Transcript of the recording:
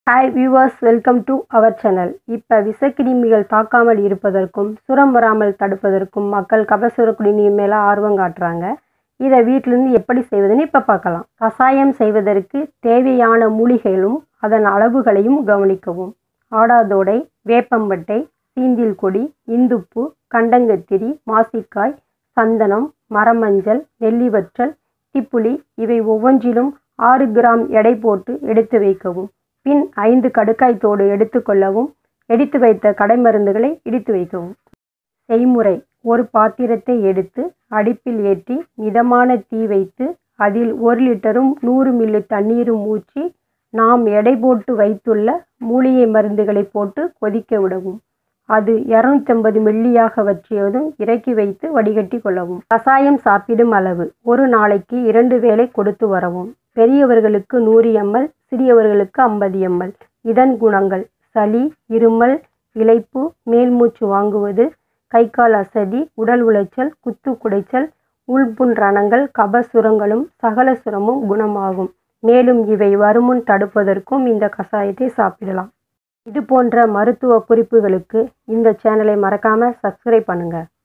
hi viewers welcome to our channel இப்போ விஷக்கிருமிகள் தாக்காமல் இருப்பதற்கும் சுரம் வராமல் தடுப்பதற்கும் மக்கள் கபசுர குடிநீர் மேலே ஆர்வம் காட்டுறாங்க இதை வீட்டிலேருந்து எப்படி செய்வதுன்னு இப்போ பார்க்கலாம் கஷாயம் செய்வதற்கு தேவையான மூலிகைகளும் அதன் அளவுகளையும் கவனிக்கவும் ஆடாதோடை வேப்பம்பட்டை சீந்தில் கொடி இந்துப்பு கண்டங்கத்திரி மாசிக்காய் சந்தனம் மரமஞ்சள் நெல்லிவற்றல் திப்புளி இவை ஒவ்வொன்றிலும் ஆறு கிராம் எடை போட்டு எடுத்து வைக்கவும் பின் ஐந்து கடுக்காய் தோடு எடுத்துக்கொள்ளவும் எடுத்து வைத்த கடைமருந்துகளை இடித்து வைக்கவும் செய்முறை ஒரு பாத்திரத்தை எடுத்து அடுப்பில் ஏற்றி மிதமான தீ வைத்து அதில் ஒரு லிட்டரும் நூறு மில்லி தண்ணீரும் ஊற்றி நாம் எடை போட்டு வைத்துள்ள மூலிகை மருந்துகளை போட்டு கொதிக்க விடவும் அது இரநூத்தம்பது மில்லியாக வற்றியதும் இறக்கி வைத்து வடிகட்டி கொள்ளவும் கசாயம் சாப்பிடும் அளவு ஒரு நாளைக்கு இரண்டு வேளை கொடுத்து வரவும் பெரியவர்களுக்கு நூறு எம்எல் சிறியவர்களுக்கு ஐம்பது எம்எல் இதன் குணங்கள் சளி இருமல் இளைப்பு மேல்மூச்சு வாங்குவது கை கால் அசதி உடல் உளைச்சல் குத்து குடைச்சல் உள்புண் ரணங்கள் கபசுரங்களும் சகல சுரமும் குணமாகும் மேலும் இவை வருமுன் தடுப்பதற்கும் இந்த கஷாயத்தை சாப்பிடலாம் இது போன்ற மருத்துவ குறிப்புகளுக்கு இந்த சேனலை மறக்காமல் சப்ஸ்கிரைப் பண்ணுங்கள்